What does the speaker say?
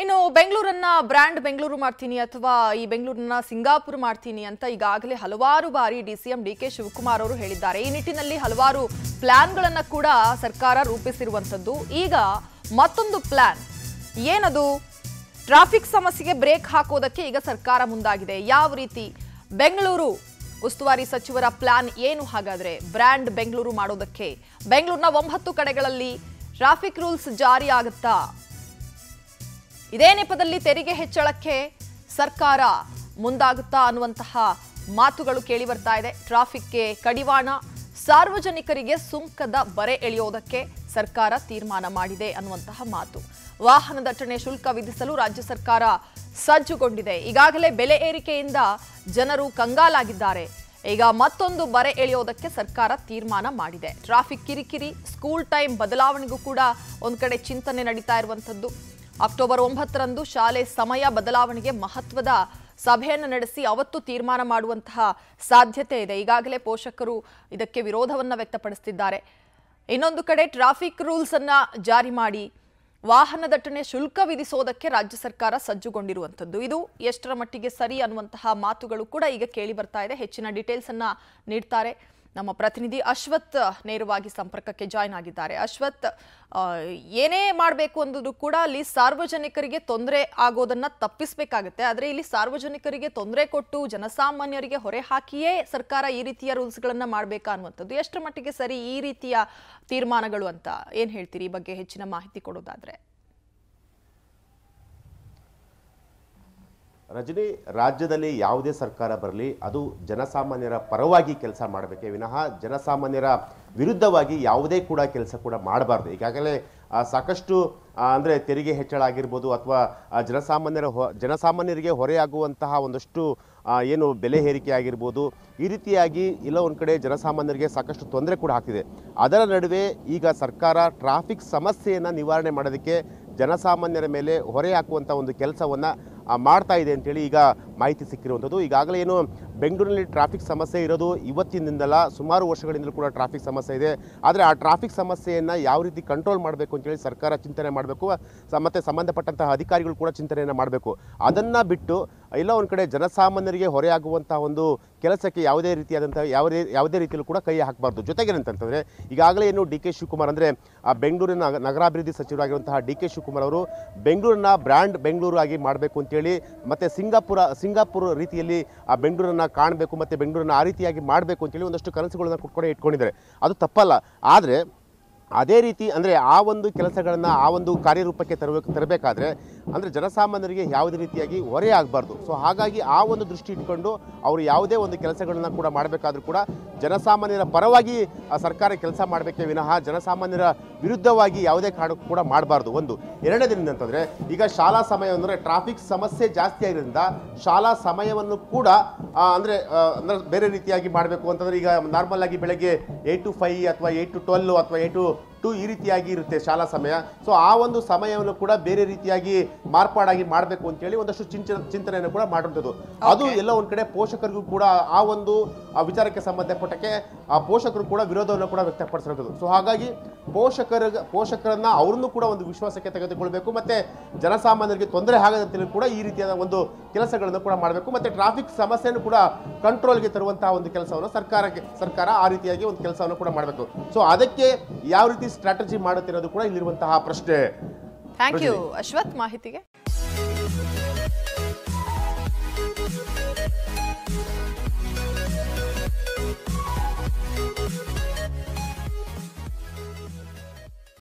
ಇನ್ನು ಬೆಂಗಳೂರನ್ನ ಬ್ರ್ಯಾಂಡ್ ಬೆಂಗಳೂರು ಮಾಡ್ತೀನಿ ಅಥವಾ ಈ ಬೆಂಗಳೂರನ್ನ ಸಿಂಗಾಪುರ್ ಮಾಡ್ತೀನಿ ಅಂತ ಈಗಾಗಲೇ ಹಲವಾರು ಬಾರಿ ಡಿಸಿಎಂ ಡಿ ಕೆ ಶಿವಕುಮಾರ್ ಅವರು ಹೇಳಿದ್ದಾರೆ ಈ ನಿಟ್ಟಿನಲ್ಲಿ ಹಲವಾರು ಪ್ಲಾನ್ಗಳನ್ನ ಕೂಡ ಸರ್ಕಾರ ರೂಪಿಸಿರುವಂತದ್ದು ಈಗ ಮತ್ತೊಂದು ಪ್ಲಾನ್ ಏನದು ಟ್ರಾಫಿಕ್ ಸಮಸ್ಯೆಗೆ ಬ್ರೇಕ್ ಹಾಕೋದಕ್ಕೆ ಈಗ ಸರ್ಕಾರ ಮುಂದಾಗಿದೆ ಯಾವ ರೀತಿ ಬೆಂಗಳೂರು ಉಸ್ತುವಾರಿ ಸಚಿವರ ಪ್ಲಾನ್ ಏನು ಹಾಗಾದ್ರೆ ಬ್ರ್ಯಾಂಡ್ ಬೆಂಗಳೂರು ಮಾಡೋದಕ್ಕೆ ಬೆಂಗಳೂರಿನ ಒಂಬತ್ತು ಕಡೆಗಳಲ್ಲಿ ಟ್ರಾಫಿಕ್ ರೂಲ್ಸ್ ಜಾರಿ ಆಗುತ್ತಾ ಇದೇ ನೆಪದಲ್ಲಿ ತೆರಿಗೆ ಹೆಚ್ಚಳಕ್ಕೆ ಸರ್ಕಾರ ಮುಂದಾಗುತ್ತಾ ಅನ್ನುವಂತಹ ಮಾತುಗಳು ಕೇಳಿ ಬರ್ತಾ ಇದೆ ಟ್ರಾಫಿಕ್ಗೆ ಕಡಿವಾಣ ಸಾರ್ವಜನಿಕರಿಗೆ ಸುಂಕದ ಬರೆ ಎಳೆಯೋದಕ್ಕೆ ಸರ್ಕಾರ ತೀರ್ಮಾನ ಮಾಡಿದೆ ಅನ್ನುವಂತಹ ಮಾತು ವಾಹನ ದಟ್ಟಣೆ ಶುಲ್ಕ ವಿಧಿಸಲು ರಾಜ್ಯ ಸರ್ಕಾರ ಸಜ್ಜುಗೊಂಡಿದೆ ಈಗಾಗಲೇ ಬೆಲೆ ಏರಿಕೆಯಿಂದ ಜನರು ಕಂಗಾಲಾಗಿದ್ದಾರೆ ಈಗ ಮತ್ತೊಂದು ಬರೆ ಎಳೆಯೋದಕ್ಕೆ ಸರ್ಕಾರ ತೀರ್ಮಾನ ಮಾಡಿದೆ ಟ್ರಾಫಿಕ್ ಕಿರಿಕಿರಿ ಸ್ಕೂಲ್ ಟೈಮ್ ಬದಲಾವಣೆಗೂ ಕೂಡ ಒಂದ್ ಕಡೆ ಚಿಂತನೆ ನಡೀತಾ ಇರುವಂತದ್ದು ಅಕ್ಟೋಬರ್ ಒಂಬತ್ತರಂದು ಶಾಲೆ ಸಮಯ ಬದಲಾವಣೆಗೆ ಮಹತ್ವದ ಸಭೆಯನ್ನು ನಡೆಸಿ ಅವತ್ತು ತೀರ್ಮಾನ ಮಾಡುವಂತಹ ಸಾಧ್ಯತೆ ಇದೆ ಈಗಾಗಲೇ ಪೋಷಕರು ಇದಕ್ಕೆ ವಿರೋಧವನ್ನ ವ್ಯಕ್ತಪಡಿಸುತ್ತಿದ್ದಾರೆ ಇನ್ನೊಂದು ಕಡೆ ಟ್ರಾಫಿಕ್ ರೂಲ್ಸ್ ಅನ್ನ ಜಾರಿ ಮಾಡಿ ವಾಹನ ದಟ್ಟಣೆ ಶುಲ್ಕ ವಿಧಿಸೋದಕ್ಕೆ ರಾಜ್ಯ ಸರ್ಕಾರ ಸಜ್ಜುಗೊಂಡಿರುವಂಥದ್ದು ಇದು ಎಷ್ಟರ ಮಟ್ಟಿಗೆ ಸರಿ ಅನ್ನುವಂತಹ ಮಾತುಗಳು ಕೂಡ ಈಗ ಕೇಳಿ ಬರ್ತಾ ಇದೆ ಹೆಚ್ಚಿನ ಡೀಟೇಲ್ಸ್ ಅನ್ನ ನೀಡ್ತಾರೆ ನಮ್ಮ ಪ್ರತಿನಿಧಿ ಅಶ್ವಥ್ ನೇರವಾಗಿ ಸಂಪರ್ಕಕ್ಕೆ ಜಾಯ್ನ್ ಆಗಿದ್ದಾರೆ ಅಶ್ವಥ್ ಆ, ಏನೇ ಮಾಡಬೇಕು ಅನ್ನೋದು ಕೂಡ ಅಲ್ಲಿ ಸಾರ್ವಜನಿಕರಿಗೆ ತೊಂದರೆ ಆಗೋದನ್ನ ತಪ್ಪಿಸಬೇಕಾಗುತ್ತೆ ಆದರೆ ಇಲ್ಲಿ ಸಾರ್ವಜನಿಕರಿಗೆ ತೊಂದರೆ ಕೊಟ್ಟು ಜನಸಾಮಾನ್ಯರಿಗೆ ಹೊರೆ ಹಾಕಿಯೇ ಸರ್ಕಾರ ಈ ರೀತಿಯ ರೂಲ್ಸ್ಗಳನ್ನ ಮಾಡಬೇಕಾ ಅನ್ನುವಂಥದ್ದು ಎಷ್ಟರ ಮಟ್ಟಿಗೆ ಸರಿ ಈ ರೀತಿಯ ತೀರ್ಮಾನಗಳು ಅಂತ ಏನ್ ಹೇಳ್ತೀರಿ ಈ ಬಗ್ಗೆ ಹೆಚ್ಚಿನ ಮಾಹಿತಿ ಕೊಡೋದಾದ್ರೆ ರಜನಿ ರಾಜ್ಯದಲ್ಲಿ ಯಾವುದೇ ಸರ್ಕಾರ ಬರಲಿ ಅದು ಜನಸಾಮಾನ್ಯರ ಪರವಾಗಿ ಕೆಲಸ ಮಾಡಬೇಕೇ ವಿನಃ ಜನಸಾಮಾನ್ಯರ ವಿರುದ್ಧವಾಗಿ ಯಾವುದೇ ಕೂಡ ಕೆಲಸ ಕೂಡ ಮಾಡಬಾರ್ದು ಈಗಾಗಲೇ ಆ, ಸಾಕಷ್ಟು ಆ, ಅಂದ್ರೆ ತೆರಿಗೆ ಹೆಚ್ಚಳ ಆಗಿರ್ಬೋದು ಅಥವಾ ಆ, ಜನಸಾಮಾನ್ಯರ ಹೊ- ಜನಸಾಮಾನ್ಯರಿಗೆ ಹೊರೆಯಾಗುವಂತಹ ಒಂದಷ್ಟು ಆ, ಏನು ಬೆಲೆ ಏರಿಕೆ ಆಗಿರ್ಬೋದು ಈ ರೀತಿಯಾಗಿ ಇಲ್ಲ ಒಂದು ಕಡೆ ಜನಸಾಮಾನ್ಯರಿಗೆ ಸಾಕಷ್ಟು ತೊಂದರೆ ಕೂಡ ಆಗ್ತಿದೆ ಅದರ ನಡುವೆ ಈಗ ಸರ್ಕಾರ ಟ್ರಾಫಿಕ್ ಸಮಸ್ಯೆಯನ್ನು ನಿವಾರಣೆ ಮಾಡೋದಕ್ಕೆ ಜನಸಾಮಾನ್ಯರ ಮೇಲೆ ಹೊರೆ ಹಾಕುವಂಥ ಒಂದು ಕೆಲಸವನ್ನು ಮಾಡ್ತಾ ಇದೆ ಅಂತೇಳಿ ಈಗ ಮಾಹಿತಿ ಸಿಕ್ಕಿರುವಂಥದ್ದು ಈಗಾಗಲೇ ಏನು ಬೆಂಗಳೂರಿನಲ್ಲಿ ಟ್ರಾಫಿಕ್ ಸಮಸ್ಯೆ ಇರೋದು ಇವತ್ತಿನಿಂದಲ್ಲ ಸುಮಾರು ವರ್ಷಗಳಿಂದಲೂ ಕೂಡ ಟ್ರಾಫಿಕ್ ಸಮಸ್ಯೆ ಇದೆ ಆದರೆ ಆ ಟ್ರಾಫಿಕ್ ಸಮಸ್ಯೆಯನ್ನು ಯಾವ ರೀತಿ ಕಂಟ್ರೋಲ್ ಮಾಡಬೇಕು ಅಂತೇಳಿ ಸರ್ಕಾರ ಚಿಂತನೆ ಮಾಡಬೇಕು ಮತ್ತು ಸಂಬಂಧಪಟ್ಟಂತಹ ಅಧಿಕಾರಿಗಳು ಕೂಡ ಚಿಂತನೆಯನ್ನು ಮಾಡಬೇಕು ಅದನ್ನು ಬಿಟ್ಟು ಇಲ್ಲ ಒಂದು ಕಡೆ ಜನಸಾಮಾನ್ಯರಿಗೆ ಹೊರೆಯಾಗುವಂಥ ಒಂದು ಕೆಲಸಕ್ಕೆ ಯಾವುದೇ ರೀತಿಯಾದಂಥ ಯಾವುದೇ ಯಾವುದೇ ರೀತಿಯಲ್ಲೂ ಕೂಡ ಕೈ ಹಾಕಬಾರ್ದು ಜೊತೆಗೆ ಏನಂತಂತಂದರೆ ಈಗಾಗಲೇ ಏನು ಡಿ ಕೆ ಶಿವಕುಮಾರ್ ಅಂದರೆ ಆ ಬೆಂಗಳೂರಿನ ನಗ- ನಗರಾಭಿವೃದ್ಧಿ ಸಚಿವರಾಗಿರುವಂತಹ ಡಿ ಕೆ ಶಿವಕುಮಾರ್ ಅವರು ಬೆಂಗಳೂರನ್ನ ಬ್ರ್ಯಾಂಡ್ ಬೆಂಗಳೂರು ಆಗಿ ಮಾಡಬೇಕು ಅಂತೇಳಿ ಮತ್ತು ಸಿಂಗಾಪುರ ಸಿಂಗಾಪುರ ರೀತಿಯಲ್ಲಿ ಆ ಬೆಂಗಳೂರನ್ನ ಕಾಣಬೇಕು ಮತ್ತು ಬೆಂಗಳೂರನ್ನ ಆ ರೀತಿಯಾಗಿ ಮಾಡಬೇಕು ಅಂತೇಳಿ ಒಂದಷ್ಟು ಕನಸುಗಳನ್ನ ಕುಟ್ಕೊಂಡೇ ಇಟ್ಕೊಂಡಿದ್ದಾರೆ ಅದು ತಪ್ಪಲ್ಲ ಆದರೆ ಅದೇ ರೀತಿ ಅಂದರೆ ಆ ಒಂದು ಕೆಲಸಗಳನ್ನು ಆ ಒಂದು ಕಾರ್ಯರೂಪಕ್ಕೆ ತರಬೇಕು ತರಬೇಕಾದ್ರೆ ಅಂದರೆ ಜನಸಾಮಾನ್ಯರಿಗೆ ಯಾವುದೇ ರೀತಿಯಾಗಿ ಹೊರೆ ಆಗಬಾರ್ದು ಸೊ ಹಾಗಾಗಿ ಆ ಒಂದು ದೃಷ್ಟಿ ಇಟ್ಕೊಂಡು ಅವರು ಯಾವುದೇ ಒಂದು ಕೆಲಸಗಳನ್ನ ಕೂಡ ಮಾಡಬೇಕಾದ್ರೂ ಕೂಡ ಜನಸಾಮಾನ್ಯರ ಪರವಾಗಿ ಆ ಸರ್ಕಾರ ಕೆಲಸ ಮಾಡಬೇಕೇ ವಿನಃ ಜನಸಾಮಾನ್ಯರ ವಿರುದ್ಧವಾಗಿ ಯಾವುದೇ ಕಾರಣಕ್ಕೂ ಕೂಡ ಮಾಡಬಾರ್ದು ಒಂದು ಎರಡನೇದಿಂದ ಅಂತಂದರೆ ಈಗ ಶಾಲಾ ಸಮಯ ಅಂದರೆ ಟ್ರಾಫಿಕ್ ಸಮಸ್ಯೆ ಜಾಸ್ತಿ ಆಗಿರೋದ್ರಿಂದ ಶಾಲಾ ಸಮಯವನ್ನು ಕೂಡ ಆ, ಅಂದ್ರೆ ಆ, ಅಂದ್ರೆ ಬೇರೆ ರೀತಿಯಾಗಿ ಮಾಡಬೇಕು ಅಂತಂದ್ರೆ ಈಗ ನಾರ್ಮಲ್ ಆಗಿ ಬೆಳಗ್ಗೆ ಏಟ್ ಟು ಫೈವ್ ಅಥವಾ ಏಟ್ ಟು ಟ್ವೆಲ್ ಅಥವಾ ಏಟ್ ಟು ಟು ಈ ರೀತಿಯಾಗಿ ಇರುತ್ತೆ ಶಾಲಾ ಸಮಯ ಸೊ ಆ ಒಂದು ಸಮಯವನ್ನು ಕೂಡ ಬೇರೆ ರೀತಿಯಾಗಿ ಮಾರ್ಪಾಡಾಗಿ ಮಾಡಬೇಕು ಅಂತೇಳಿ ಒಂದಷ್ಟು ಚಿಂಚ ಚಿಂತನೆಯನ್ನು ಕೂಡ ಮಾಡಿರುವಂಥದ್ದು ಅದು ಎಲ್ಲ ಒಂದ್ ಕಡೆ ಪೋಷಕರಿಗೂ ಕೂಡ ಆ ಒಂದು ಆ ವಿಚಾರಕ್ಕೆ ಸಂಬಂಧಪಟ್ಟಕ್ಕೆ ಆ ಪೋಷಕರು ಕೂಡ ವಿರೋಧವನ್ನು ಕೂಡ ವ್ಯಕ್ತಪಡಿಸಿರುವಂಥದ್ದು ಸೊ ಹಾಗಾಗಿ ಪೋಷಕರ ಪೋಷಕರನ್ನ ಅವ್ರನ್ನು ಕೂಡ ಒಂದು ವಿಶ್ವಾಸಕ್ಕೆ ತೆಗೆದುಕೊಳ್ಬೇಕು ಮತ್ತೆ ಜನಸಾಮಾನ್ಯರಿಗೆ ತೊಂದರೆ ಆಗದಂತೆ ಕೂಡ ಈ ರೀತಿಯಾದ ಒಂದು ಕೆಲಸಗಳನ್ನು ಕೂಡ ಮಾಡಬೇಕು ಮತ್ತೆ ಟ್ರಾಫಿಕ್ ಸಮಸ್ಯೆಯನ್ನು ಕೂಡ ಕಂಟ್ರೋಲ್ಗೆ ತರುವಂತಹ ಒಂದು ಕೆಲಸವನ್ನು ಸರ್ಕಾರಕ್ಕೆ ಸರ್ಕಾರ ಆ ರೀತಿಯಾಗಿ ಒಂದು ಕೆಲಸವನ್ನು ಕೂಡ ಮಾಡಬೇಕು ಸೊ ಅದಕ್ಕೆ ಯಾವ ರೀತಿ ಸ್ಟ್ರಾಟಜಿ ಮಾಡುತ್ತಿರೋದು ಕೂಡ ಇಲ್ಲಿರುವಂತಹ ಪ್ರಶ್ನೆ ಥ್ಯಾಂಕ್ ಯು ಅಶ್ವಥ್ ಮಾಹಿತಿಗೆ